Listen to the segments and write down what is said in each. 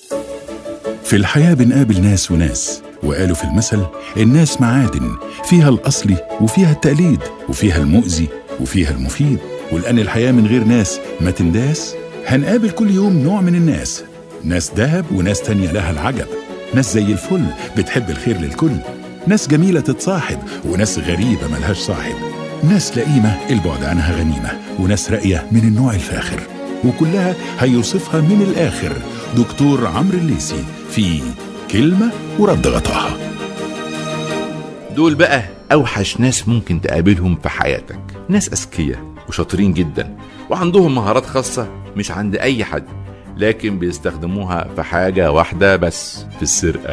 في الحياة بنقابل ناس وناس وقالوا في المثل الناس معادن فيها الأصلي وفيها التقليد وفيها المؤذي وفيها المفيد ولأن الحياة من غير ناس ما تنداس هنقابل كل يوم نوع من الناس ناس دهب وناس تانية لها العجب ناس زي الفل بتحب الخير للكل ناس جميلة تتصاحب وناس غريبة ملهاش صاحب ناس لئيمة البعد عنها غنيمة وناس راقية من النوع الفاخر وكلها هيوصفها من الآخر دكتور عمرو الليسي في كلمة ورد غطاها دول بقى أوحش ناس ممكن تقابلهم في حياتك ناس أذكياء وشاطرين جدا وعندهم مهارات خاصة مش عند أي حد لكن بيستخدموها في حاجة واحدة بس في السرقة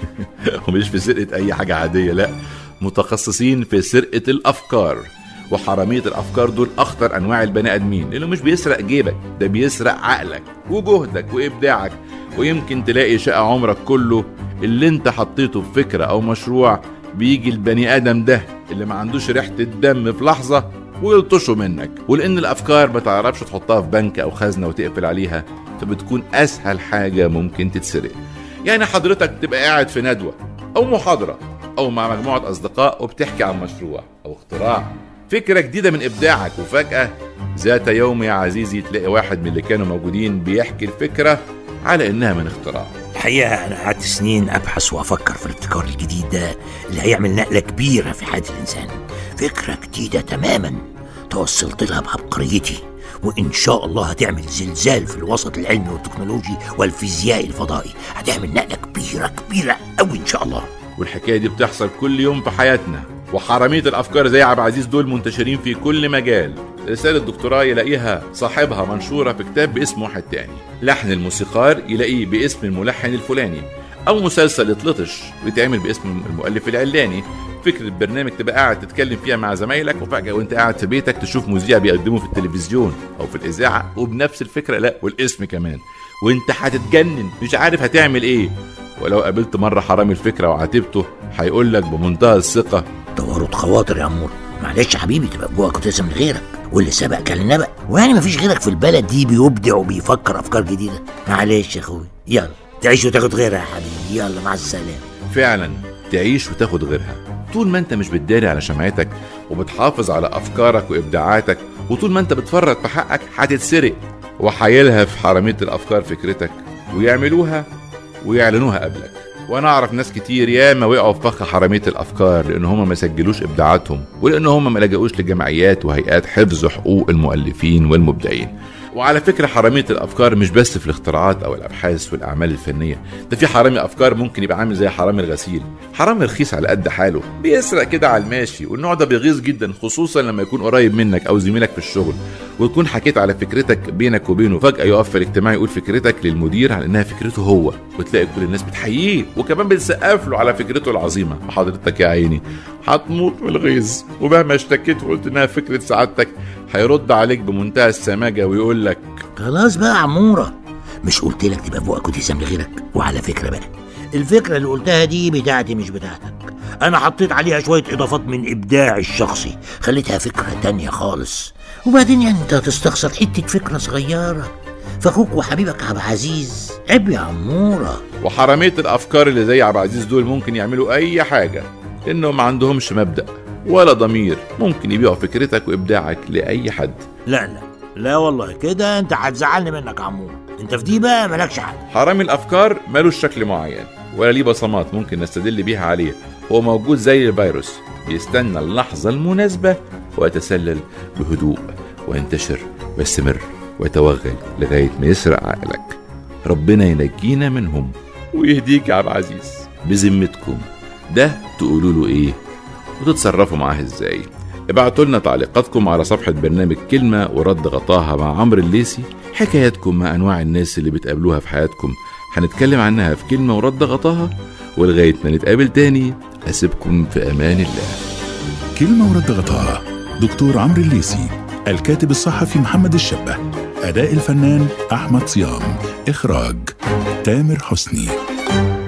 ومش في سرقة أي حاجة عادية لا متخصصين في سرقة الأفكار وحرامية الأفكار دول أخطر أنواع البني آدمين لأنه مش بيسرق جيبك ده بيسرق عقلك وجهدك وإبداعك ويمكن تلاقي شقة عمرك كله اللي انت حطيته في فكرة أو مشروع بيجي البني آدم ده اللي ما عندوش ريحة الدم في لحظة ويلطشوا منك ولأن الأفكار ما تعرفش تحطها في بنك أو خزنة وتقفل عليها فبتكون أسهل حاجة ممكن تتسرق يعني حضرتك تبقى قاعد في ندوة أو محاضرة أو مع مجموعة أصدقاء وبتحكي عن مشروع أو اختراع فكرة جديدة من إبداعك وفجأة ذات يوم يا عزيزي تلاقي واحد من اللي كانوا موجودين بيحكي الفكرة على إنها من اختراع الحقيقة أنا قعدت سنين أبحث وأفكر في الابتكار الجديد ده اللي هيعمل نقلة كبيرة في حياة الإنسان فكرة جديدة تماما توصلت لها بعبقريتي وإن شاء الله هتعمل زلزال في الوسط العلمي والتكنولوجي والفيزيائي الفضائي هتعمل نقلة كبيرة كبيرة أوي إن شاء الله والحكاية دي بتحصل كل يوم في حياتنا وحرامية الأفكار زي عبد العزيز دول منتشرين في كل مجال رسالة دكتوراه يلاقيها صاحبها منشورة في كتاب باسم واحد تاني لحن الموسيقار يلاقيه باسم الملحن الفلاني أو مسلسل يتلطش ويتعمل باسم المؤلف العلاني فكرة برنامج تبقى قاعد تتكلم فيها مع زمايلك وفجأة وانت قاعد في بيتك تشوف مذيع بيقدمه في التلفزيون أو في الإذاعة وبنفس الفكرة لا والاسم كمان وانت هتتجنن مش عارف هتعمل ايه ولو قابلت مرة حرامي الفكرة وعاتبته هيقول لك بمنتهى الثقة تورط خواطر يا عمور معلش يا حبيبي تبقى جواك قصة من غيرك واللي سبق كان نبأ ويعني مفيش غيرك في البلد دي بيبدع وبيفكر أفكار جديدة معلش يا أخوي يلا تعيش وتاخد غيرها يا حبيبي يلا مع السلامة فعلا تعيش وتاخد غيرها طول ما انت مش بتداري على شمعتك وبتحافظ على افكارك وابداعاتك وطول ما انت بتفرط في حقك هتتسرق وحيلها في حرامية الافكار فكرتك ويعملوها ويعلنوها قبلك وانا اعرف ناس كتير ياما وقعوا في فخ حرامية الافكار لان هم ما سجلوش ابداعاتهم ولان هم ما لجأوش لجمعيات وهيئات حفظ حقوق المؤلفين والمبدعين وعلى فكرة حرامية الأفكار مش بس في الاختراعات أو الأبحاث والأعمال الفنية ده في حرامي أفكار ممكن يبقى عامل زي حرامي الغسيل حرامي رخيص على قد حاله بيسرق كده على الماشي والنوع ده بيغيظ جدا خصوصا لما يكون قريب منك أو زميلك في الشغل وتكون حكيت على فكرتك بينك وبينه فجأة يقف في الاجتماع يقول فكرتك للمدير على إنها فكرته هو وتلاقي كل الناس بتحييه وكمان بتسقف له على فكرته العظيمة وحضرتك يا عيني هتموت من الغيظ ومهما اشتكيت وقلت إنها فكرة سعادتك هيرد عليك بمنتهى السماجة ويقول لك خلاص بقى يا عمورة مش قلت لك تبقى فوقك وتسام لغيرك وعلى فكرة بقى الفكرة اللي قلتها دي بتاعتي مش بتاعتك أنا حطيت عليها شوية إضافات من إبداعي الشخصي خليتها فكرة تانية خالص وبعدين يعني أنت هتستخسر حتة فكرة صغيرة فأخوك وحبيبك عبد العزيز عيب يا عمورة وحرامية الأفكار اللي زي عبد العزيز دول ممكن يعملوا أي حاجة لأنهم ما عندهمش مبدأ ولا ضمير ممكن يبيعوا فكرتك وإبداعك لأي حد لا لا لا والله كده أنت هتزعلني منك يا عمورة أنت في دي بقى مالكش حق حرامي الأفكار ملوش شكل معين ولا ليه بصمات ممكن نستدل بيها عليه هو موجود زي الفيروس بيستنى اللحظة المناسبة ويتسلل بهدوء وينتشر ويستمر ويتوغل لغاية ما يسرق عقلك ربنا ينجينا منهم ويهديك يا عبد العزيز بذمتكم ده تقولوا له ايه وتتصرفوا معاه ازاي ابعتوا لنا تعليقاتكم على صفحة برنامج كلمة ورد غطاها مع عمرو الليسي حكاياتكم مع أنواع الناس اللي بتقابلوها في حياتكم هنتكلم عنها في كلمة ورد غطاها ولغاية ما نتقابل تاني أسيبكم في أمان الله كلمة ورد غطاها دكتور عمرو الليسي الكاتب الصحفي محمد الشبه أداء الفنان أحمد صيام إخراج تامر حسني